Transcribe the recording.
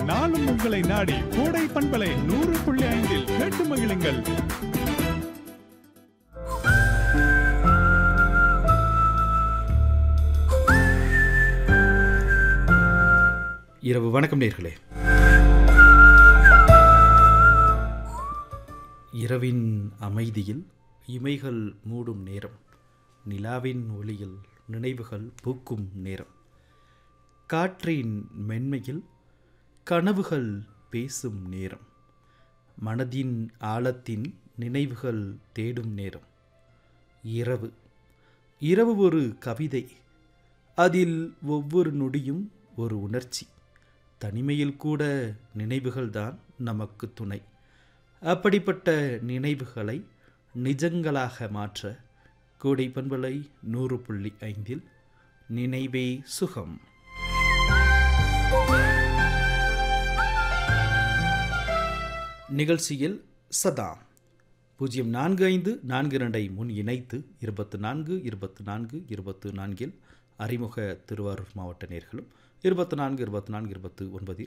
நாளும் உங்களை நாடி கோடை பண்பலை நூறு புள்ளி ஐந்தில் கேட்டு மகிழுங்கள் இரவு வணக்கம் நேர்களே இரவின் அமைதியில் இமைகள் மூடும் நேரம் நிலாவின் ஒளியில் நினைவுகள் பூக்கும் நேரம் காற்றின் மென்மையில் கனவுகள் பேசும் நேரம் மனதின் ஆழத்தின் நினைவுகள் தேடும் நேரம் இரவு இரவு ஒரு கவிதை அதில் ஒவ்வொரு நொடியும் ஒரு உணர்ச்சி தனிமையில் கூட நினைவுகள்தான் நமக்கு துணை அப்படிப்பட்ட நினைவுகளை நிஜங்களாக மாற்ற கோடை பண்பலை நூறு புள்ளி ஐந்தில் நினைவே சுகம் நிகழ்ச்சியில் சதா பூஜ்ஜியம் நான்கு ஐந்து நான்கு இரண்டை முன் இணைத்து இருபத்து நான்கு இருபத்து நான்கு இருபத்து நான்கில் அறிமுக திருவாரூர் மாவட்ட நேர்களும் இருபத்து நான்கு இருபத்தி நான்கு இருபத்து ஒன்பதில்